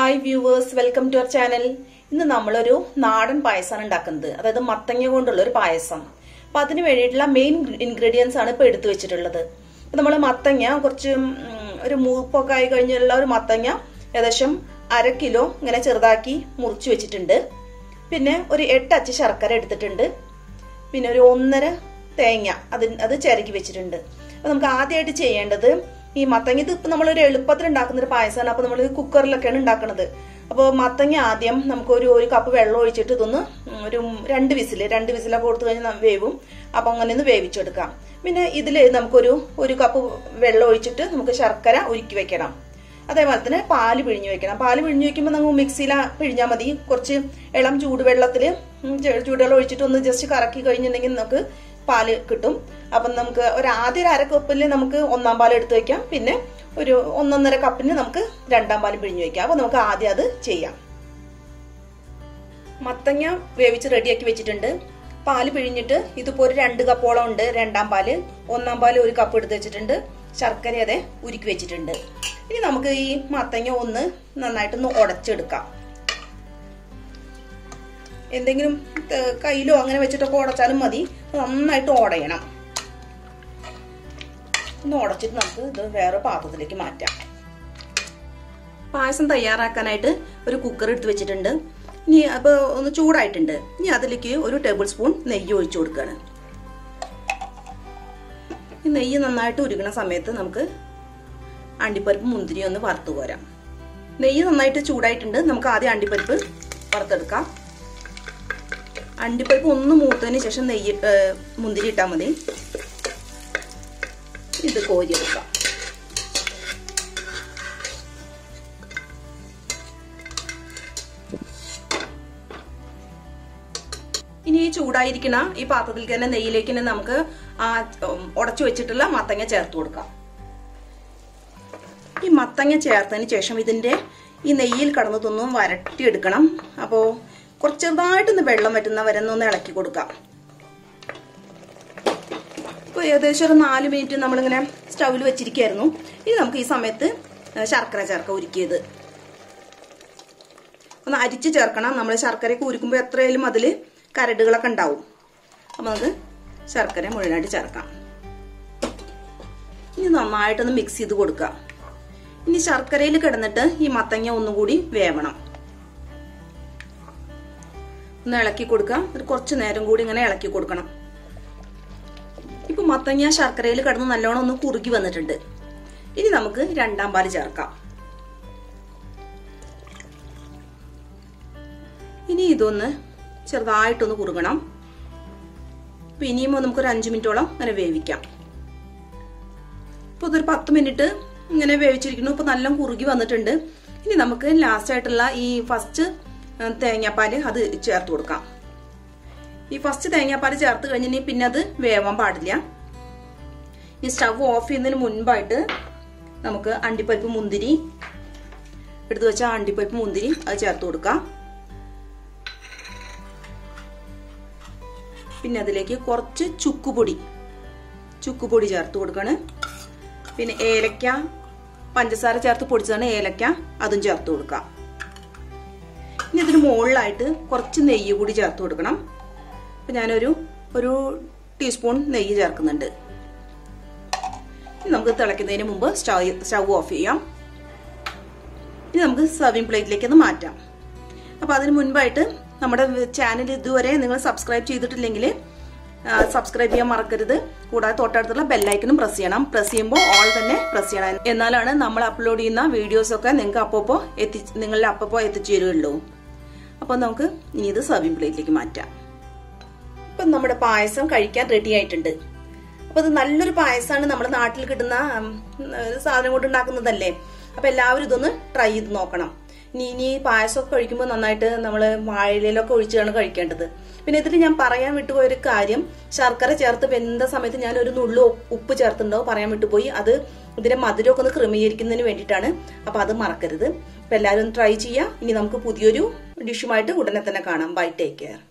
hi viewers welcome to our channel ഇന്ന് നമ്മളൊരു നാടൻ പായസമാണ് ഉണ്ടാക്കുന്നത് അതായത് മത്തങ്ങ കൊണ്ടുള്ള ഒരു പായസം അപ്പൊ അതിന് വേണ്ടിയിട്ടുള്ള മെയിൻ ഇൻഗ്രീഡിയൻസ് ആണ് ഇപ്പൊ എടുത്തു വെച്ചിട്ടുള്ളത് അപ്പൊ നമ്മൾ മത്തങ്ങ കുറച്ച് ഉം, ഒരു മൂപ്പൊക്കെ ആയി കഴിഞ്ഞുള്ള ഒരു മത്തങ്ങ ഏകദേശം അര കിലോ ഇങ്ങനെ ചെറുതാക്കി മുറിച്ചു വെച്ചിട്ടുണ്ട് പിന്നെ ഒരു എട്ടച്ച് ശർക്കര എടുത്തിട്ടുണ്ട് പിന്നെ ഒരു ഒന്നര തേങ്ങ അത് അത് ചിരകി വെച്ചിട്ടുണ്ട് അപ്പൊ നമുക്ക് ആദ്യമായിട്ട് ചെയ്യേണ്ടത് ഈ മത്തങ്ങ ഇത് ഇപ്പൊ നമ്മളൊരു എളുപ്പത്തിൽ ഉണ്ടാക്കുന്ന ഒരു പായസമാണ് അപ്പൊ നമ്മൾ കുക്കറിലൊക്കെയാണ് ഉണ്ടാക്കുന്നത് അപ്പോൾ മത്തങ്ങ ആദ്യം നമുക്ക് ഒരു ഒരു കപ്പ് വെള്ളം ഒഴിച്ചിട്ട് ഇതൊന്ന് ഒരു രണ്ട് വിസില് രണ്ട് വിസിലൊക്കെ കൊടുത്തു കഴിഞ്ഞാൽ വേവും അപ്പൊ അങ്ങനെ ഒന്ന് വേവിച്ചെടുക്കാം പിന്നെ ഇതിൽ നമുക്കൊരു ഒരു കപ്പ് വെള്ളം ഒഴിച്ചിട്ട് നമുക്ക് ശർക്കര ഉരുക്കി വെക്കണം അതേപോലെ തന്നെ പാല് പിഴിഞ്ഞു വെക്കണം പാല് പിഴിഞ്ഞു വെക്കുമ്പോൾ നമുക്ക് മിക്സിയിൽ പിഴിഞ്ഞാൽ മതി കുറച്ച് ഇളം ചൂടുവെള്ളത്തിൽ ചൂടുവെള്ളം ഒഴിച്ചിട്ട് ഒന്ന് ജസ്റ്റ് കറക്കി കഴിഞ്ഞിട്ടുണ്ടെങ്കിൽ നമുക്ക് പാല് കിട്ടും അപ്പം നമുക്ക് ഒരു ആദ്യ ഒരു അര കപ്പിൽ നമുക്ക് ഒന്നാം പാൽ എടുത്ത് വെക്കാം പിന്നെ ഒരു ഒന്നൊന്നര കപ്പിന് നമുക്ക് രണ്ടാം പാൽ പിഴിഞ്ഞു വെക്കാം അപ്പൊ നമുക്ക് ആദ്യം അത് ചെയ്യാം മത്തങ്ങ വേവിച്ച് റെഡിയാക്കി വെച്ചിട്ടുണ്ട് പാല് പിഴിഞ്ഞിട്ട് ഇതിപ്പോ ഒരു രണ്ട് കപ്പോളം ഉണ്ട് രണ്ടാം പാല് ഒന്നാം പാല് ഒരു കപ്പ് എടുത്ത് വെച്ചിട്ടുണ്ട് ശർക്കര അതെ ഉരുക്കി വെച്ചിട്ടുണ്ട് ഇനി നമുക്ക് ഈ മത്തങ്ങ ഒന്ന് നന്നായിട്ടൊന്ന് ഉടച്ചെടുക്കാം എന്തെങ്കിലും ഏഹ്, കയ്യിലോ അങ്ങനെ വെച്ചിട്ടൊക്കെ ഉടച്ചാലും മതി നന്നായിട്ട് ഉടയണം ഒന്ന് ഉടച്ചിട്ട് നമുക്ക് ഇത് വേറെ പാത്രത്തിലേക്ക് മാറ്റാം പായസം തയ്യാറാക്കാനായിട്ട് ഒരു കുക്കർ എടുത്ത് വെച്ചിട്ടുണ്ട് ഇനി അപ്പോൾ ഒന്ന് ചൂടായിട്ടുണ്ട് ഇനി അതിലേക്ക് ഒരു ടേബിൾ സ്പൂൺ നെയ്യ് ഒഴിച്ചു കൊടുക്കുകയാണ് ഈ നെയ്യ് നന്നായിട്ട് ഉരുകണ സമയത്ത് നമുക്ക് അണ്ടിപ്പരിപ്പ് മുന്തിരി ഒന്ന് വറുത്തു പോരാം നെയ്യ് നന്നായിട്ട് ചൂടായിട്ടുണ്ട് നമുക്ക് ആദ്യം അണ്ടിപ്പരിപ്പ് വറുത്തെടുക്കാം അണ്ടിപ്പരിപ്പ് ഒന്ന് മൂത്തതിന് ശേഷം നെയ്യ് ഏഹ്, മുന്തിരി ഇട്ടാൽ മതി ഇത് കോരിയെടുക്കാം ഇനി ഈ ചൂടായിരിക്കണ ഈ പാത്രത്തിലേക്ക് തന്നെ നെയ്യിലേക്ക് തന്നെ നമുക്ക് ആ ഉം, ഉടച്ചു വെച്ചിട്ടുള്ള മത്തങ്ങ ചേർത്ത് കൊടുക്കാം ഈ മത്തങ്ങ ചേർത്തതിന് ശേഷം ഇതിന്റെ ഈ നെയ്യിൽ കടന്നതൊന്നും വരട്ടിയെടുക്കണം അപ്പോൾ കുറച്ച് ചെറുതായിട്ടൊന്ന് വെള്ളം വറ്റുന്ന വരെ ഒന്ന് ഇളക്കി കൊടുക്കാം ഇപ്പോൾ ഏകദേശം ഒരു നാല് മിനിറ്റ് നമ്മളിങ്ങനെ സ്റ്റൗവിൽ വെച്ചിരിക്കുകയായിരുന്നു ഇനി നമുക്ക് ഈ സമയത്ത് ശർക്കര ചേർക്കാം ഉരുക്കിയത് ഒന്ന് അരിച്ച് ചേർക്കണം നമ്മൾ ശർക്കരയൊക്കെ ഉരുക്കുമ്പോൾ എത്രയായാലും അതിൽ കരടുകളൊക്കെ ഉണ്ടാവും അപ്പം നമുക്ക് ശർക്കര മുഴുവനായിട്ട് ചേർക്കാം ഇനി നന്നായിട്ടൊന്ന് മിക്സ് ചെയ്ത് കൊടുക്കുക ഇനി ശർക്കരയിൽ കിടന്നിട്ട് ഈ മത്തങ്ങ ഒന്നും കൂടി വേവണം ഒന്ന് ഇളക്കി കൊടുക്കാം ഒരു കുറച്ച് നേരം കൂടി ഇങ്ങനെ ഇളക്കി കൊടുക്കണം ഇപ്പൊ മത്തങ്ങ ശർക്കരയിൽ കിടന്ന് നല്ലോണം ഒന്ന് കുറുകി വന്നിട്ടുണ്ട് ഇനി നമുക്ക് രണ്ടാം പാല് ചേർക്കാം ഇനി ഇതൊന്ന് ചെറുതായിട്ടൊന്ന് കുറുകണം അപ്പൊ ഇനിയും നമുക്കൊരു അഞ്ചു മിനിറ്റോളം അങ്ങനെ വേവിക്കാം ഇപ്പൊ ഇതൊരു പത്ത് മിനിറ്റ് ഇങ്ങനെ വേവിച്ചിരിക്കുന്നു ഇപ്പൊ നല്ല കുറുകി വന്നിട്ടുണ്ട് ഇനി നമുക്ക് ലാസ്റ്റ് ആയിട്ടുള്ള ഈ ഫസ്റ്റ് തേങ്ങാപ്പാല് അത് ചേർത്ത് കൊടുക്കാം ഈ ഫസ്റ്റ് തേങ്ങാപ്പാൽ ചേർത്ത് കഴിഞ്ഞിട്ടുണ്ടെങ്കിൽ പിന്നെ അത് വേവാൻ പാടില്ല ഈ സ്റ്റവ് ഓഫ് ചെയ്യുന്നതിന് മുൻപായിട്ട് നമുക്ക് അണ്ടിപ്പരിപ്പ് മുന്തിരി എടുത്തു വെച്ച അണ്ടിപ്പരിപ്പ് മുന്തിരി അത് ചേർത്ത് കൊടുക്കാം പിന്നെ അതിലേക്ക് കുറച്ച് ചുക്കുപൊടി ചുക്കുപൊടി ചേർത്ത് കൊടുക്കാണ് പിന്നെ ഏലക്ക പഞ്ചസാര ചേർത്ത് പൊടിച്ചതാണ് ഏലക്ക അതും ചേർത്ത് കൊടുക്കാം ഇനി ഇതിന് മുകളിലായിട്ട് കുറച്ച് നെയ്യ് കൂടി ചേർത്ത് കൊടുക്കണം അപ്പം ഞാനൊരു ഒരു ടീസ്പൂൺ നെയ്യ് ചേർക്കുന്നുണ്ട് ഇനി നമുക്ക് തിളയ്ക്കുന്നതിന് മുമ്പ് സ്റ്റൗ സ്റ്റൗ ഓഫ് ചെയ്യാം ഇനി നമുക്ക് സർവിങ് പ്ലേറ്റിലേക്ക് ഒന്ന് മാറ്റാം അപ്പോൾ അതിന് മുൻപായിട്ട് നമ്മുടെ ചാനൽ ഇതുവരെ നിങ്ങൾ സബ്സ്ക്രൈബ് ചെയ്തിട്ടില്ലെങ്കിൽ സബ്സ്ക്രൈബ് ചെയ്യാൻ മറക്കരുത് കൂടാതെ തൊട്ടടുത്തുള്ള ബെല്ലൈക്കനും പ്രസ് ചെയ്യണം പ്രസ് ചെയ്യുമ്പോൾ ഓൾ തന്നെ പ്രസ് ചെയ്യണം എന്നാലാണ് നമ്മൾ അപ്ലോഡ് ചെയ്യുന്ന വീഡിയോസ് ഒക്കെ നിങ്ങൾക്ക് അപ്പപ്പോ എത്തി നിങ്ങളിൽ അപ്പപ്പോ എത്തിച്ചു തരുള്ളൂ അപ്പോൾ നമുക്ക് ഇനി ഇത് സർവിങ് പ്ലേറ്റിലേക്ക് മാറ്റാം ഇപ്പം നമ്മുടെ പായസം കഴിക്കാൻ റെഡി ആയിട്ടുണ്ട് അപ്പൊ ഇത് നല്ലൊരു പായസമാണ് നമ്മുടെ നാട്ടിൽ കിട്ടുന്ന ഉം, ഒരു സാധനം കൊണ്ട് ഉണ്ടാക്കുന്നതല്ലേ അപ്പൊ എല്ലാവരും ഇതൊന്ന് ട്രൈ ചെയ്ത് നോക്കണം ഇനി ഇനി പായസമൊക്കെ കഴിക്കുമ്പോൾ നന്നായിട്ട് നമ്മൾ വാഴയിലൊക്കെ ഒഴിച്ചാണ് കഴിക്കേണ്ടത് പിന്നെ ഇതിൽ ഞാൻ പറയാൻ വിട്ടുപോയ ഒരു കാര്യം ശർക്കര ചേർത്ത് വെന്ത സമയത്ത് ഞാൻ ഒരു നുള്ളു ഉപ്പ് ചേർത്തിട്ടുണ്ടോ പറയാൻ വിട്ടുപോയി അത് ഇതിന്റെ മധുരമൊക്കെ ഒന്ന് ക്രമീകരിക്കുന്നതിന് വേണ്ടിയിട്ടാണ് അപ്പൊ അത് മറക്കരുത് അപ്പൊ എല്ലാവരും ട്രൈ ചെയ്യാം ഇനി നമുക്ക് പുതിയൊരു ഡിഷുമായിട്ട് ഉടനെ തന്നെ കാണാം ബൈ ടേക്ക് കെയർ